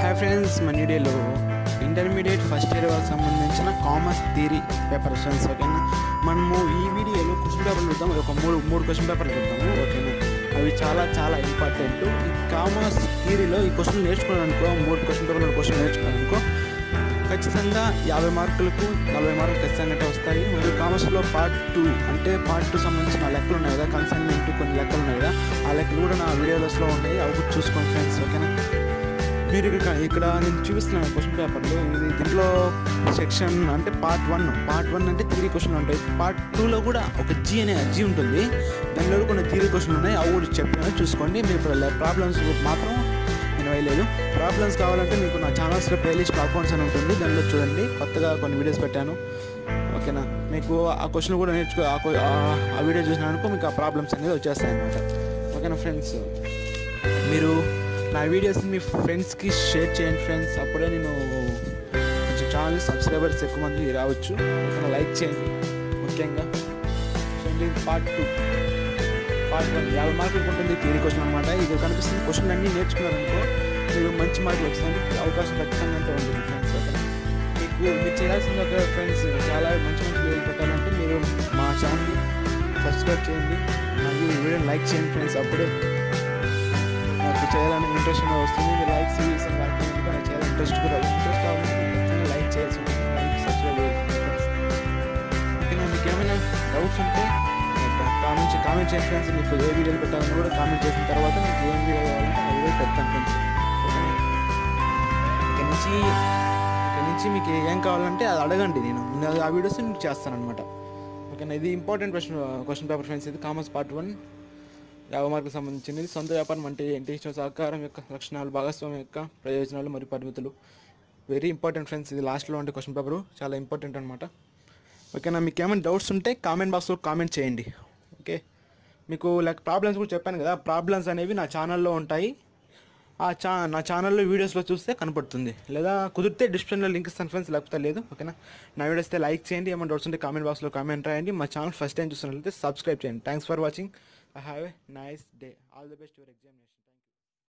hi friends మన వీడియోలో intermediate first year వాళ్ళకి సంబంధించిన కామర్స్ థియరీ పేపర్ ఫ్రెండ్స్ ఓకేనా మనము ఈ వీడియోలో క్వశ్చన్ పేపర్లు చూద్దాం ఒక మూడు మూడు క్వశ్చన్ పేపర్లు చూద్దాము ఓకేనా అవి చాలా చాలా ఇంపార్టెంట్ ఈ కామర్స్ థియరీలో ఈ క్వశ్చన్ నేర్చుకున్నారనుకో మూడు క్వశ్చన్ పేపర్లో క్వశ్చన్ నేర్చుకున్నారనుకో ఖచ్చితంగా యాభై మార్కులకు నలభై మార్కులు ఖచ్చితంగా అయితే వస్తాయి మరియు కామర్స్లో పార్ట్ టూ అంటే పార్ట్ టూ సంబంధించిన లెక్కలు ఉన్నాయి కదా కన్సైన్మెంట్ కొన్ని లెక్కలు ఉన్నాయి కదా ఆ లెక్కలు కూడా నా వీడియోస్లో ఉన్నాయి అవి కూడా చూసుకోండి ఫ్రెండ్స్ ఓకేనా మీరు ఇక్కడ ఇక్కడ నేను చూపిస్తున్నాను క్వశ్చన్ పేపర్లో ఇది దీంట్లో సెక్షన్ అంటే పార్ట్ వన్ పార్ట్ వన్ అంటే త్రీ క్వశ్చన్లు ఉంటాయి పార్ట్ టూలో కూడా ఒక జీ అనే జీ ఉంటుంది దానిలో కూడా కొన్ని త్రీ క్వశ్చన్లు ఉన్నాయి అవి కూడా చెప్పినాను చూసుకోండి మీరు ఇప్పుడు ప్రాబ్లమ్స్ మాత్రం నేను వేయలేదు ప్రాబ్లమ్స్ కావాలంటే మీకు నా ఛానల్స్లో ప్లేలిస్ట్ అకౌంట్స్ అని ఉంటుంది దానిలో చూడండి కొత్తగా కొన్ని వీడియోస్ పెట్టాను ఓకేనా మీకు ఆ క్వశ్చన్ కూడా నేర్చుకో ఆ క్వ- ఆ- ఆ వీడియో చూసినానుకో మీకు ఆ ప్రాబ్లమ్స్ అనేది వచ్చేస్తాయి అనమాట ఓకేనా ఫ్రెండ్స్ మీరు నా వీడియోస్ మీ ఫ్రెండ్స్కి షేర్ చేయండి ఫ్రెండ్స్ అప్పుడే నేను కొంచెం ఛానల్ సబ్స్క్రైబర్స్ ఎక్కువ మంది రావచ్చు ఓకేనా లైక్ చేయండి ముఖ్యంగా చూడండి పార్ట్ టూ పార్ట్ వన్ యాభై మార్కులకు ఉంటుంది థియరీ క్వశ్చన్ అనమాట ఇది కనిపిస్తుంది క్వశ్చన్ అన్నీ నేర్చుకున్నారనుకో మీరు మంచి మార్కులు వచ్చేదానికి అవకాశం ఖచ్చితంగా అయితే ఉంటుంది ఫ్రెండ్స్ ఓకేనా మీకు మీరు చేయాల్సింది ఒక ఫ్రెండ్స్ చాలా మంచి మంచి వీడియోలు పెట్టాలంటే మీరు మా ఛానల్ని సబ్స్క్రైబ్ చేయండి మరియు ఈ వీడియోని లైక్ చేయండి ఫ్రెండ్స్ అప్పుడే నాకు చేయాలని ఇంట్రెస్ట్ వస్తుంది మీరు లైక్ సీరియస్ అని లైక్ చేయండి నాకు చేయాలని ఇంట్రెస్ట్ కూడా ఇంట్రెస్ట్ కావాలంటే ఖచ్చితంగా లైక్ చేయాల్సి ఉంటుంది లైక్ సబ్స్క్రైబ్ చేయాలి ఓకేనా మీకు ఏమైనా డౌట్స్ ఉంటే కామెంట్ కామెంట్ చేయండి ఫ్రెండ్స్ మీకు ఏ వీడియోలు పెట్టాలని కూడా కామెంట్ చేసిన తర్వాత మీకు ఏం వీడియో కావాలంటే ఆ వీడియో పెడతాను ఫ్రెండ్స్ ఓకేనా ఇక్కడ నుంచి ఇక్కడ నుంచి మీకు ఏం కావాలంటే అది అడగండి నేను నేను ఆ వీడియోస్ మీకు చేస్తాను అనమాట ఓకేనా ఇది important question question paper friends ఇది కామర్స్ పార్ట్ వన్ యాభై మార్కులకు సంబంధించినది సొంత వ్యాపారం అంటే ఏంటి సహకారం యొక్క లక్షణాలు భాగస్వామ్యం యొక్క ప్రయోజనాలు మరియు పరిమితులు వెరీ ఇంపార్టెంట్ ఫ్రెండ్స్ ఇది లాస్ట్లో ఉండే క్వశ్చన్ పేపర్ చాలా ఇంపార్టెంట్ అనమాట ఓకేనా మీకు ఏమైనా డౌట్స్ ఉంటే కామెంట్ బాక్స్లో కామెంట్ చేయండి ఓకే మీకు లైక్ ప్రాబ్లమ్స్ కూడా చెప్పాను కదా ప్రాబ్లమ్స్ అనేవి నా ఛానల్లో ఉంటాయి ఆ ఛా నా ఛానల్లో వీడియోస్లో చూస్తే కనపడుతుంది లేదా కుదిరితే డిస్క్రిప్షన్లో లింక్ ఇస్తాను ఫ్రెండ్స్ లేకపోతే లేదు ఓకేనా నా వీడియోస్ అయితే లైక్ చేయండి ఏమైనా డౌట్స్ ఉంటే కామెంట్ బాక్స్లో కామెంట్ రాయండి మా ఛానల్ ఫస్ట్ టైం చూస్తున్నట్లయితే సబ్స్క్రైబ్ చేయండి thanks for watching I have a nice day all the best your examination